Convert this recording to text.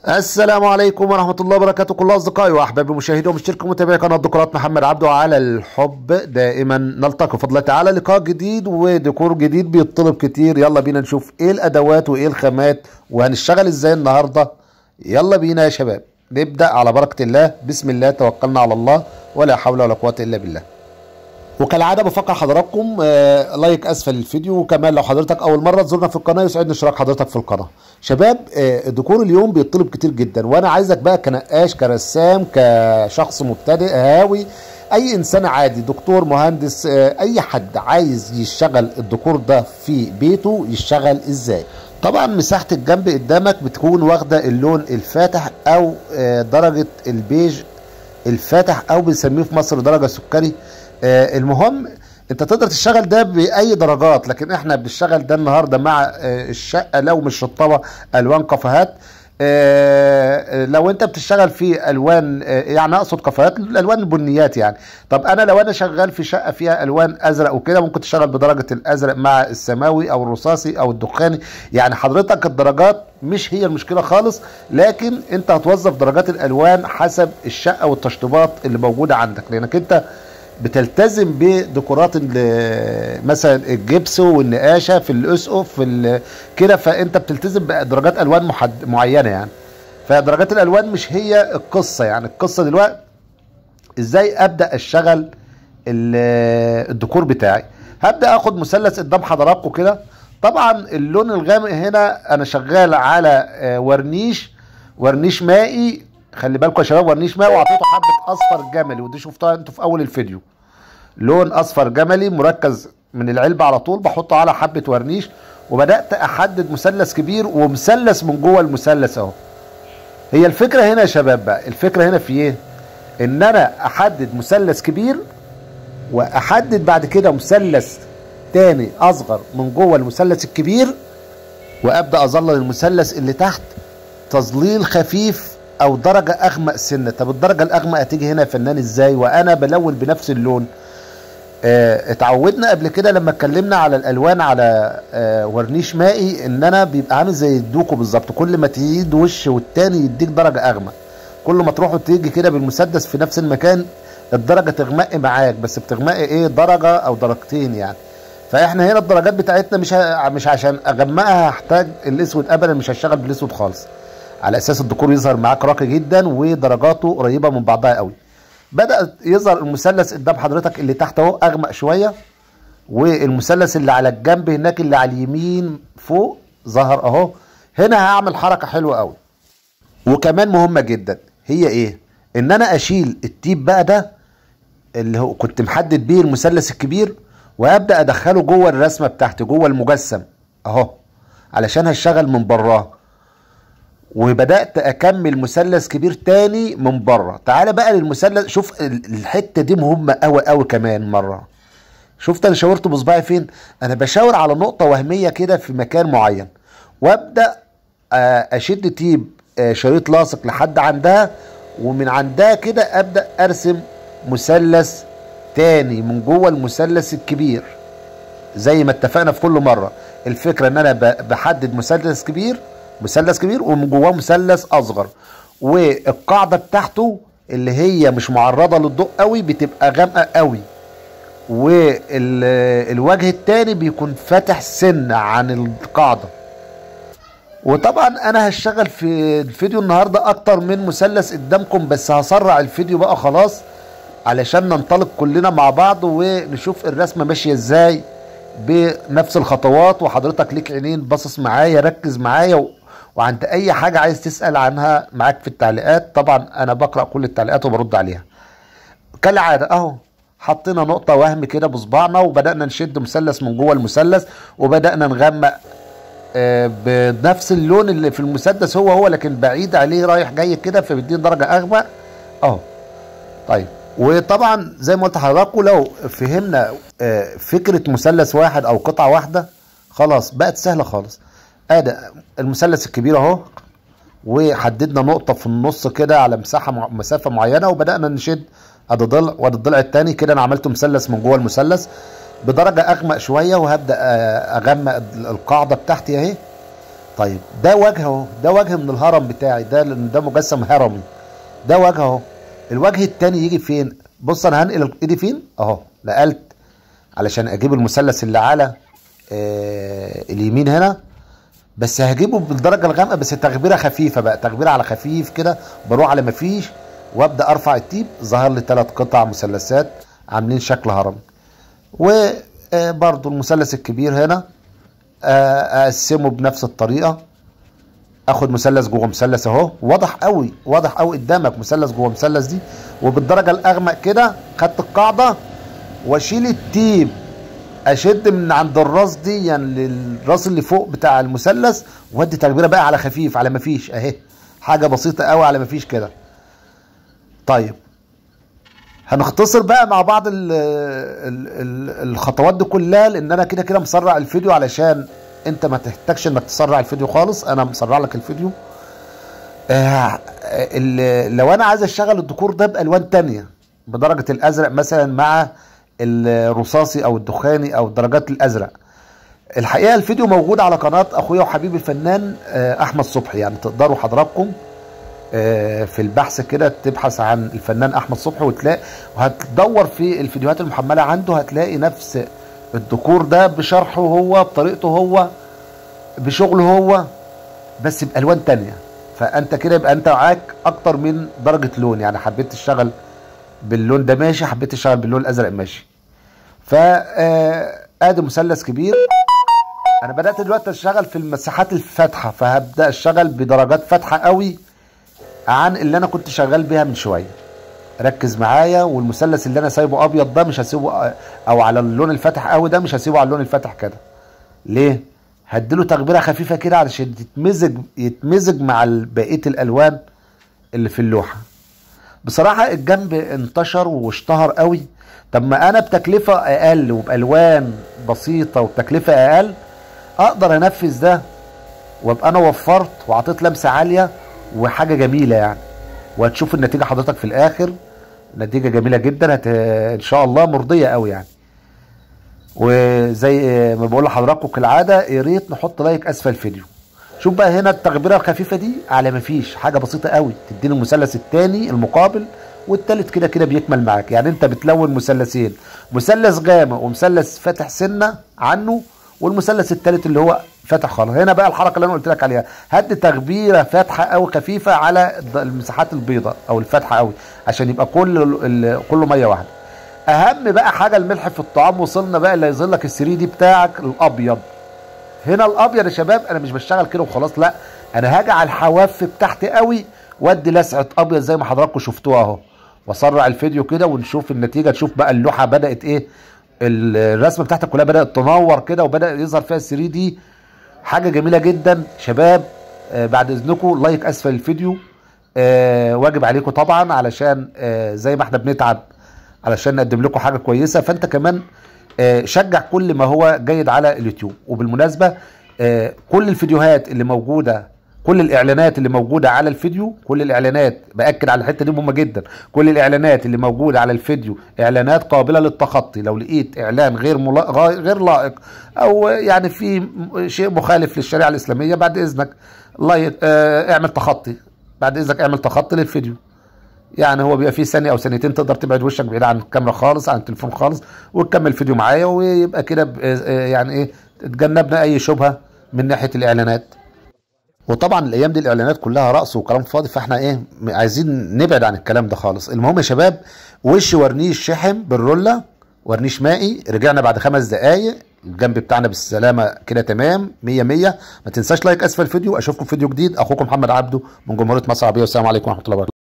السلام عليكم ورحمة الله وبركاته كل أصدقائي وأحبابي مشاهدي ومشتركي متابعي قناة ديكورات محمد عبده على الحب دائما نلتقي بفضل الله تعالى لقاء جديد وديكور جديد بيطلب كتير يلا بينا نشوف إيه الأدوات وإيه الخامات وهنشتغل إزاي النهاردة يلا بينا يا شباب نبدأ على بركة الله بسم الله توكلنا على الله ولا حول ولا قوة إلا بالله وكالعاده بفكر حضراتكم آه لايك اسفل الفيديو وكمان لو حضرتك اول مره تزورنا في القناه يسعدني اشتراك حضرتك في القناه شباب آه ديكور اليوم بيطلب كتير جدا وانا عايزك بقى كنقاش كرسام كشخص مبتدئ هاوي اي انسان عادي دكتور مهندس آه اي حد عايز يشتغل الديكور ده في بيته يشتغل ازاي طبعا مساحه الجنب قدامك بتكون واخده اللون الفاتح او آه درجه البيج الفاتح او بنسميه في مصر درجه سكري آه المهم انت تقدر تشتغل ده باي درجات لكن احنا بنشتغل ده النهارده مع آه الشقه لو مش شطبه الوان كافيهات آه لو انت بتشتغل في الوان يعني اقصد كافيهات الالوان البنيات يعني طب انا لو انا شغال في شقه فيها الوان ازرق وكده ممكن تشتغل بدرجه الازرق مع السماوي او الرصاصي او الدخاني يعني حضرتك الدرجات مش هي المشكله خالص لكن انت هتوظف درجات الالوان حسب الشقه والتشطيبات اللي موجوده عندك لانك انت بتلتزم بديكورات مثلا الجبس والنقاشه في الاسقف في كده فانت بتلتزم بدرجات الوان محد معينه يعني فدرجات الالوان مش هي القصه يعني القصه دلوقتي ازاي ابدا اشتغل الديكور بتاعي هبدا اخد مثلث قدام حضراتكم كده طبعا اللون الغامق هنا انا شغال على ورنيش ورنيش مائي خلي بالكم يا شباب ورنيش ماء وعطيته حبه اصفر جملي ودي شفتها انتوا في اول الفيديو لون اصفر جملي مركز من العلبه على طول بحطه على حبه ورنيش وبدات احدد مثلث كبير ومثلث من جوه المثلث اهو هي الفكره هنا يا شباب بقى الفكره هنا في ايه ان انا احدد مثلث كبير واحدد بعد كده مثلث تاني اصغر من جوه المثلث الكبير وابدا اظلل المثلث اللي تحت تظليل خفيف او درجه اغمق سنه طب الدرجه الاغمق هتيجي هنا يا فنان ازاي وانا بلون بنفس اللون اه اتعودنا قبل كده لما اتكلمنا على الالوان على اه ورنيش مائي ان انا بيبقى عامل زي الدوكو بالظبط كل ما تزيد وش والتاني يديك درجه اغمق كل ما تروح وتيجي كده بالمسدس في نفس المكان الدرجه تغمق معاك بس بتغمق ايه درجه او درجتين يعني فاحنا هنا الدرجات بتاعتنا مش مش عشان اغمقها هحتاج الاسود ابدا مش هشتغل بالاسود خالص على اساس الديكور يظهر معاك راقي جدا ودرجاته قريبه من بعضها قوي بدا يظهر المثلث قدام حضرتك اللي تحت اهو اغمق شويه والمثلث اللي على الجنب هناك اللي على اليمين فوق ظهر اهو هنا هعمل حركه حلوه قوي وكمان مهمه جدا هي ايه ان انا اشيل التيب بقى ده اللي هو كنت محدد بيه المثلث الكبير وابدا ادخله جوه الرسمه بتاعتي جوه المجسم اهو علشان هشتغل من براه وبدات اكمل مثلث كبير تاني من بره تعالى بقى للمثلث شوف الحته دي مهمه قوي قوي كمان مره شفت انا شاورت بصباعي فين انا بشاور على نقطه وهميه كده في مكان معين وابدا اشد تيب شريط لاصق لحد عندها ومن عندها كده ابدا ارسم مثلث تاني من جوه المثلث الكبير زي ما اتفقنا في كل مره الفكره ان انا بحدد مثلث كبير مثلث كبير ومن جواه مثلث اصغر والقاعده بتاعته اللي هي مش معرضه للضوء قوي بتبقى غامقه قوي والوجه التاني بيكون فاتح سن عن القاعده وطبعا انا هشتغل في الفيديو النهارده اكتر من مثلث قدامكم بس هسرع الفيديو بقى خلاص علشان ننطلق كلنا مع بعض ونشوف الرسمه ماشيه ازاي بنفس الخطوات وحضرتك ليك عينين باصص معايا ركز معايا و... وعند اي حاجه عايز تسال عنها معاك في التعليقات طبعا انا بقرا كل التعليقات وبرد عليها كالعاده اهو حطينا نقطه وهم كده بصبعنا وبدانا نشد مثلث من جوه المثلث وبدانا نغمق آه بنفس اللون اللي في المسدس هو هو لكن بعيد عليه رايح جاي كده فبيديني درجه اغمق اهو طيب وطبعا زي ما قلت لحضراتكم لو فهمنا فكره مثلث واحد او قطعه واحده خلاص بقت سهله خالص ادي المثلث الكبير اهو وحددنا نقطه في النص كده على مساحه مسافه معينه وبدانا نشد ادي ضلع وادي الضلع الثاني كده انا عملت مثلث من جوه المثلث بدرجه اغمق شويه وهبدا اغمق القاعده بتاعتي اهي طيب ده وجه اهو ده وجه من الهرم بتاعي ده ده مجسم هرمي ده وجه اهو الوجه التاني يجي فين بص انا هنقل ايدي فين اهو نقلت علشان اجيب المثلث اللي على آه اليمين هنا بس هجيبه بالدرجه الغامقه بس تغبيره خفيفه بقى تغبيره على خفيف كده بروح على ما فيش وابدا ارفع التيب ظهر لي ثلاث قطع مثلثات عاملين شكل هرم وبرضو المثلث الكبير هنا اقسمه بنفس الطريقه اخد مثلث جوه مثلث اهو واضح قوي واضح قوي قدامك مثلث جوه مثلث دي وبالدرجه الاغمق كده خدت القاعده واشيل التيب اشد من عند الراس دي يعني للراس اللي فوق بتاع المثلث وادي تكبيره بقى على خفيف على ما فيش اهي حاجه بسيطه قوي على ما فيش كده طيب هنختصر بقى مع بعض ال ال ال الخطوات دي كلها لان انا كده كده مسرع الفيديو علشان انت ما تحتاجش انك تسرع الفيديو خالص انا مسرع لك الفيديو آه لو انا عايز اشتغل الديكور ده بالوان تانية بدرجة الازرق مثلا مع الرصاصي او الدخاني او درجات الازرق الحقيقة الفيديو موجود على قناة اخويا وحبيبي الفنان آه احمد صبحي يعني تقدروا حضراتكم في البحث كده تبحث عن الفنان احمد صبحي وتلاقي وهتدور في الفيديوهات المحمله عنده هتلاقي نفس الديكور ده بشرحه هو بطريقته هو بشغله هو بس بالوان تانية فانت كده يبقى انت معاك اكتر من درجه لون يعني حبيت تشتغل باللون ده ماشي حبيت تشتغل باللون الازرق ماشي فا ادي مثلث كبير انا بدات دلوقتي اشتغل في المساحات الفاتحه فهبدا اشتغل بدرجات فاتحه قوي عن اللي انا كنت شغال بيها من شويه ركز معايا والمثلث اللي انا سايبه ابيض ده مش هسيبه او على اللون الفاتح قوي ده مش هسيبه على اللون الفاتح كده ليه هديله تغبيره خفيفه كده علشان يتمزج يتمزج مع بقيه الالوان اللي في اللوحه بصراحه الجنب انتشر واشتهر قوي طب ما انا بتكلفه اقل وبالوان بسيطه وبتكلفه اقل اقدر انفذ ده وابقى انا وفرت وعطيت لمسه عاليه وحاجه جميله يعني وهتشوف النتيجه حضرتك في الاخر نتيجه جميله جدا هت... ان شاء الله مرضيه قوي يعني وزي ما بقول لحضراتكم كالعاده يا ريت نحط لايك اسفل الفيديو شوف بقى هنا التغبيره الخفيفه دي على ما فيش حاجه بسيطه قوي تديني المثلث الثاني المقابل والتالت كده كده بيكمل معاك يعني انت بتلون مثلثين مثلث غامق ومثلث فاتح سنه عنه والمثلث الثالث اللي هو فاتح خالص هنا بقى الحركه اللي انا قلت لك عليها هدي تغبيره فاتحه او خفيفه على المساحات البيضاء او الفاتحه قوي عشان يبقى كل كله ميه واحده اهم بقى حاجه الملح في الطعام وصلنا بقى اللي هيظهر لك السري دي بتاعك الابيض هنا الابيض يا شباب انا مش بشتغل كده وخلاص لا انا هاجي على الحواف بتاعتي قوي وادي لسعه ابيض زي ما حضراتكم شفتوها اهو واسرع الفيديو كده ونشوف النتيجه تشوف بقى اللوحه بدات ايه الرسمه بتاعتك كلها بدات تنور كده وبدا يظهر فيها السري دي حاجه جميله جدا شباب آه بعد اذنكم لايك اسفل الفيديو آه واجب عليكم طبعا علشان آه زي ما احنا بنتعب علشان نقدم لكم حاجه كويسه فانت كمان آه شجع كل ما هو جيد على اليوتيوب وبالمناسبه آه كل الفيديوهات اللي موجوده كل الاعلانات اللي موجوده على الفيديو كل الاعلانات باكد على الحته دي مهمه جدا كل الاعلانات اللي موجوده على الفيديو اعلانات قابله للتخطي لو لقيت اعلان غير ملا... غير لائق او يعني في شيء مخالف للشريعه الاسلاميه بعد اذنك الله اه اعمل تخطي بعد اذنك اعمل تخطي للفيديو يعني هو بيبقى فيه ثانيه او ثانيتين تقدر تبعد وشك بعيد عن الكاميرا خالص عن التليفون خالص وتكمل الفيديو معايا ويبقى كده يعني ايه تجنبنا اي شبهه من ناحيه الاعلانات وطبعا الايام دي الاعلانات كلها رقص وكلام فاضي فاحنا ايه عايزين نبعد عن الكلام ده خالص المهم يا شباب وش ورنيش شحم بالروله ورنيش مائي رجعنا بعد خمس دقايق الجنب بتاعنا بالسلامه كده تمام 100 100 ما تنساش لايك اسفل الفيديو اشوفكم في فيديو جديد اخوكم محمد عبده من جمهوريه مصر العربيه والسلام عليكم ورحمه الله وبركاته